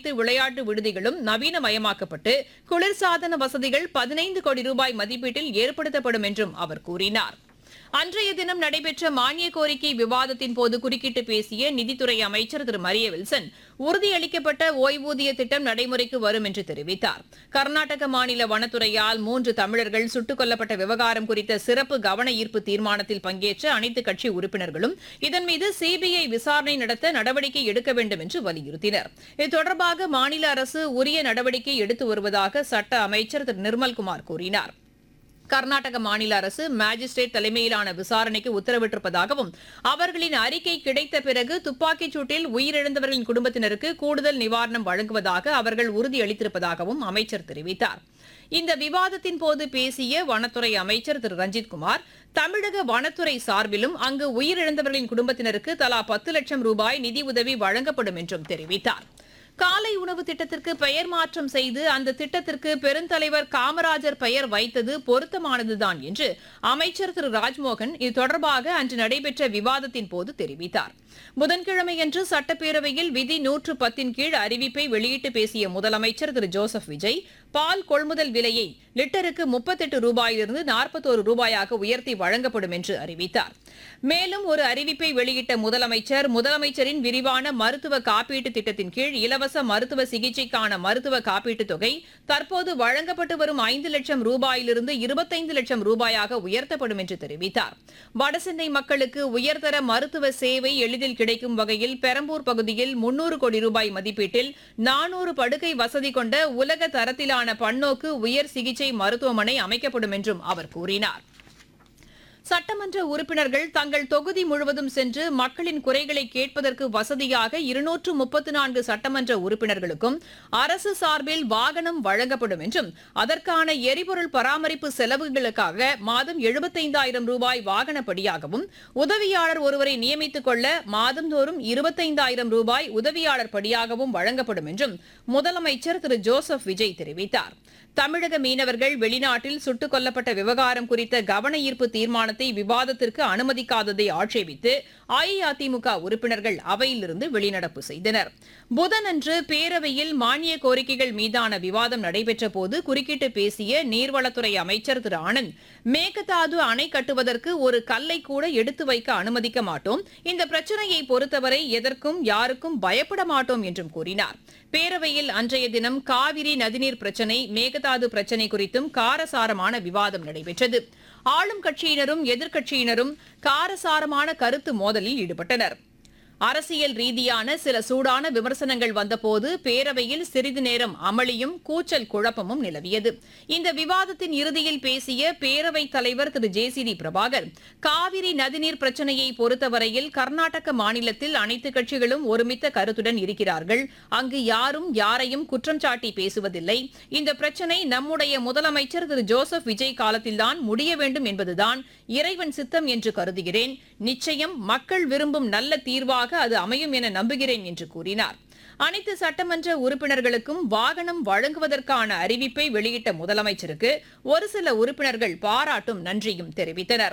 அனைத்து விளையாட்டு விடுதிகளும் நவீனமயமாக்கப்பட்டு குளிர்சாதன வசதிகள் பதினைந்து கோடி ரூபாய் மதிப்பீட்டில் ஏற்படுத்தப்படும் என்றும் அவர் கூறினார் அன்றைய தினம் நடைபெற்ற மானிய கோரிக்கை விவாதத்தின் போது குறுக்கிட்டு பேசிய நிதித்துறை அமைச்சர் திரு மரிய வில்சன் உறுதியளிக்கப்பட்ட ஓய்வூதிய திட்டம் நடைமுறைக்கு வரும் என்று தெரிவித்தார் கர்நாடக மாநில வனத்துறையால் மூன்று தமிழர்கள் சுட்டுக் கொல்லப்பட்ட விவகாரம் குறித்த சிறப்பு கவன ஈர்ப்பு தீர்மானத்தில் பங்கேற்ற அனைத்து கட்சி உறுப்பினர்களும் இதன் மீது சிபிஐ விசாரணை நடத்த நடவடிக்கை எடுக்க வேண்டும் என்று வலியுறுத்தினர் இது தொடர்பாக மாநில அரசு உரிய நடவடிக்கை எடுத்து வருவதாக சட்ட அமைச்சர் திரு நிர்மல்குமார் கூறினார் கர்நாடக மாநில அரசு மாஜிஸ்ட்ரேட் தலைமையிலான விசாரணைக்கு உத்தரவிட்டிருப்பதாகவும் அவர்களின் அறிக்கை கிடைத்த பிறகு துப்பாக்கிச் சூட்டில் உயிரிழந்தவர்களின் குடும்பத்தினருக்கு கூடுதல் நிவாரணம் வழங்குவதாக அவர்கள் உறுதியளித்திருப்பதாகவும் அமைச்சர் தெரிவித்தார் இந்த விவாதத்தின் போது பேசிய வனத்துறை அமைச்சர் திரு ரஞ்சித் குமார் தமிழக வனத்துறை சார்பிலும் அங்கு உயிரிழந்தவர்களின் குடும்பத்தினருக்கு தலா பத்து லட்சம் ரூபாய் நிதியுதவி வழங்கப்படும் என்றும் தெரிவித்தார் காலை உணவு திட்டத்திற்கு பெயர் மாற்றம் செய்து அந்த திட்டத்திற்கு பெருந்தலைவர் காமராஜர் பெயர் வைத்தது பொருத்தமானதுதான் என்று அமைச்சர் திரு ராஜ்மோகன் இது தொடர்பாக அன்று நடைபெற்ற விவாதத்தின் போது தெரிவித்தார் புதன்கிழமையன்று சட்டப்பேரவையில் விதி நூற்று பத்தின் கீழ் அறிவிப்பை வெளியிட்டு பேசிய முதலமைச்சர் திரு ஜோசப் விஜய் பால் கொள்முதல் விலையை லிட்டருக்கு முப்பத்தெட்டு ரூபாயிலிருந்து நாற்பத்தோரு ரூபாயாக உயர்த்தி வழங்கப்படும் என்று அறிவித்தார் மேலும் ஒரு அறிவிப்பை வெளியிட்ட முதலமைச்சர் முதலமைச்சரின் விரிவான மருத்துவ காப்பீட்டு திட்டத்தின் கீழ் இலவச மருத்துவ சிகிச்சைக்கான மருத்துவ காப்பீட்டுத் தொகை தற்போது வழங்கப்பட்டு வரும் ஐந்து லட்சம் ரூபாயிலிருந்து இருபத்தைந்து லட்சம் ரூபாயாக உயர்த்தப்படும் என்று தெரிவித்தார் வடசென்னை மக்களுக்கு உயர்தர மருத்துவ சேவை எளிதில் கிடைக்கும் வகையில் பெரம்பூர் பகுதியில் முன்னூறு கோடி ரூபாய் மதிப்பீட்டில் நானூறு படுக்கை வசதி கொண்ட உலக தரத்திலான பன்னோக்கு உயர் சிகிச்சை மருத்துவமனை அமைக்கப்படும் என்றும் அவர் கூறினார் சட்டமன்ற உறுப்பினர்கள் தங்கள் தொகுதி முழுவதும் சென்று மக்களின் குறைகளை கேட்பதற்கு வசதியாக இருநூற்று முப்பத்து நான்கு சட்டமன்ற உறுப்பினர்களுக்கும் அரசு சார்பில் வாகனம் வழங்கப்படும் என்றும் அதற்கான எரிபொருள் பராமரிப்பு செலவுகளுக்காக மாதம் எழுபத்தைந்தாயிரம் ரூபாய் வாகனப்படியாகவும் உதவியாளர் ஒருவரை நியமித்துக் கொள்ள மாதந்தோறும் இருபத்தைந்தாயிரம் ரூபாய் உதவியாளர் படியாகவும் வழங்கப்படும் என்றும் முதலமைச்சர் திரு ஜோசப் விஜய் தெரிவித்தார் தமிழக மீனவர்கள் வெளிநாட்டில் சுட்டுக் கொல்லப்பட்ட விவகாரம் குறித்த கவன ஈர்ப்பு தீர்மானத்தை விவாதத்திற்கு அனுமதிக்காததை ஆட்சேபித்து அஇஅதிமுக உறுப்பினர்கள் அவையிலிருந்து வெளிநடப்பு செய்தனர் புதனன்று பேரவையில் மானிய கோரிக்கைகள் மீதான விவாதம் நடைபெற்ற போது குறுக்கிட்டு பேசிய நீர்வளத்துறை அமைச்சர் திரு ஆனந்த் மேகதாது அணை கட்டுவதற்கு ஒரு கல்லை கூட எடுத்து வைக்க அனுமதிக்க மாட்டோம் இந்த பிரச்சனையை பொறுத்தவரை எதற்கும் யாருக்கும் பயப்பட மாட்டோம் என்றும் கூறினார் பேரவையில் அன்றைய தினம் காவிரி நதிநீர் பிரச்சினை மேகதாது பிரச்சினை குறித்தும் காரசாரமான விவாதம் நடைபெற்றது ஆளும் கட்சியினரும் எதிர்க்கட்சியினரும் காரசாரமான கருத்து மோதலில் ஈடுபட்டனர் அரசியல் ரீதியான சில சூடான விமர்சனங்கள் வந்தபோது பேரவையில் சிறிது நேரம் அமளியும் கூச்சல் குழப்பமும் நிலவியது இந்த விவாதத்தின் இறுதியில் பேசிய பேரவைத் தலைவர் Thiru J C D Prabhakar Kaveri நதிநீர் பிரச்சினையை பொறுத்தவரையில் கர்நாடக மாநிலத்தில் அனைத்து கட்சிகளும் ஒருமித்த கருத்துடன் இருக்கிறார்கள் அங்கு யாரும் யாரையும் குற்றம் சாட்டி பேசுவதில்லை இந்த பிரச்சினை நம்முடைய முதலமைச்சர் திரு ஜோசப் விஜய் காலத்தில்தான் முடிய வேண்டும் என்பதுதான் இறைவன் சித்தம் என்று கருதுகிறேன் நிச்சயம் மக்கள் விரும்பும் நல்ல தீர்வாக அது அமையும் என நம்புகிறேன் என்று கூறினார் அனைத்து சட்டமன்ற உறுப்பினர்களுக்கும் வாகனம் வழங்குவதற்கான அறிவிப்பை வெளியிட்ட முதலமைச்சருக்கு ஒரு சில உறுப்பினர்கள் பாராட்டும் நன்றியும் தெரிவித்தனர்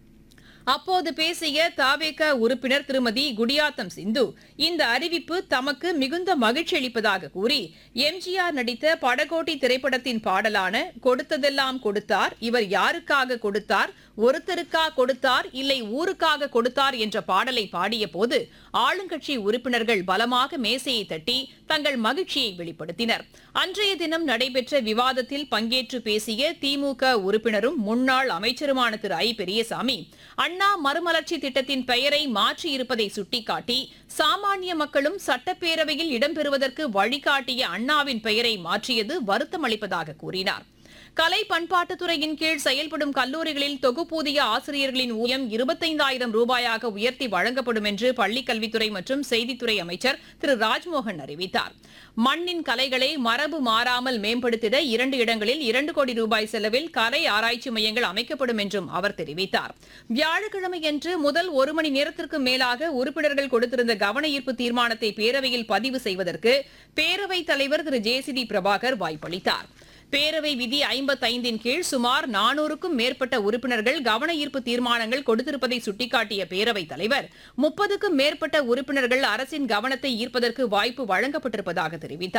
அப்போது பேசிய தாவேக உறுப்பினர் திருமதி குடியாத்தம் சிந்து இந்த அறிவிப்பு தமக்கு மிகுந்த மகிழ்ச்சி அளிப்பதாக கூறி எம்ஜிஆர் நடித்த படகோட்டி திரைப்படத்தின் பாடலான கொடுத்ததெல்லாம் கொடுத்தார் இவர் யாருக்காக கொடுத்தார் ஒருத்தருக்கா கொடுத்தார் இல்லை ஊருக்காக கொடுத்தார் என்ற பாடலை பாடிய போது ஆளுங்கட்சி உறுப்பினர்கள் பலமாக மேசையை தட்டி தங்கள் மகிழ்ச்சியை வெளிப்படுத்தினர் அன்றைய தினம் நடைபெற்ற விவாதத்தில் பங்கேற்று பேசிய திமுக உறுப்பினரும் முன்னாள் அமைச்சருமான திரு ஐ பெரியசாமி அண்ணா மறுமலர்ச்சி திட்டத்தின் பெயரை மாற்றியிருப்பதை சுட்டிக்காட்டி சாமானிய மக்களும் சட்டப்பேரவையில் இடம்பெறுவதற்கு வழிகாட்டிய அண்ணாவின் பெயரை மாற்றியது வருத்தம் அளிப்பதாக கூறினார் கலை பண்பாட்டுத்துறையின் கீழ் செயல்படும் கல்லூரிகளில் தொகுப்பூதிய ஆசிரியர்களின் ஊதியம் இருபத்தைந்தாயிரம் ரூபாயாக உயர்த்தி வழங்கப்படும் என்று பள்ளிக் கல்வித்துறை மற்றும் செய்தித்துறை அமைச்சர் திரு ராஜ்மோகன் அறிவித்தார் மண்ணின் கலைகளை மரபு மாறாமல் மேம்படுத்திட இரண்டு இடங்களில் இரண்டு கோடி ரூபாய் செலவில் கலை ஆராய்ச்சி மையங்கள் அமைக்கப்படும் என்றும் அவர் தெரிவித்தார் வியாழக்கிழமையன்று முதல் ஒரு மணி நேரத்திற்கு மேலாக உறுப்பினர்கள் கொடுத்திருந்த கவன ஈர்ப்பு தீர்மானத்தை பேரவையில் பதிவு செய்வதற்கு பேரவைத் தலைவர் Thiru J C D Prabhakar வாய்ப்பளித்தார் பேரவை விதி ஐம்பத்தைந்தின் கீழ் சுமார் நானூறுக்கும் மேற்பட்ட உறுப்பினர்கள் கவன ஈர்ப்பு தீர்மானங்கள் கொடுத்திருப்பதை சுட்டிக்காட்டிய பேரவைத் தலைவர் முப்பதுக்கும் மேற்பட்ட உறுப்பினர்கள் அரசின் கவனத்தை ஈர்ப்பதற்கு வாய்ப்பு வழங்கப்பட்டிருப்பதாக தெரிவித்தார்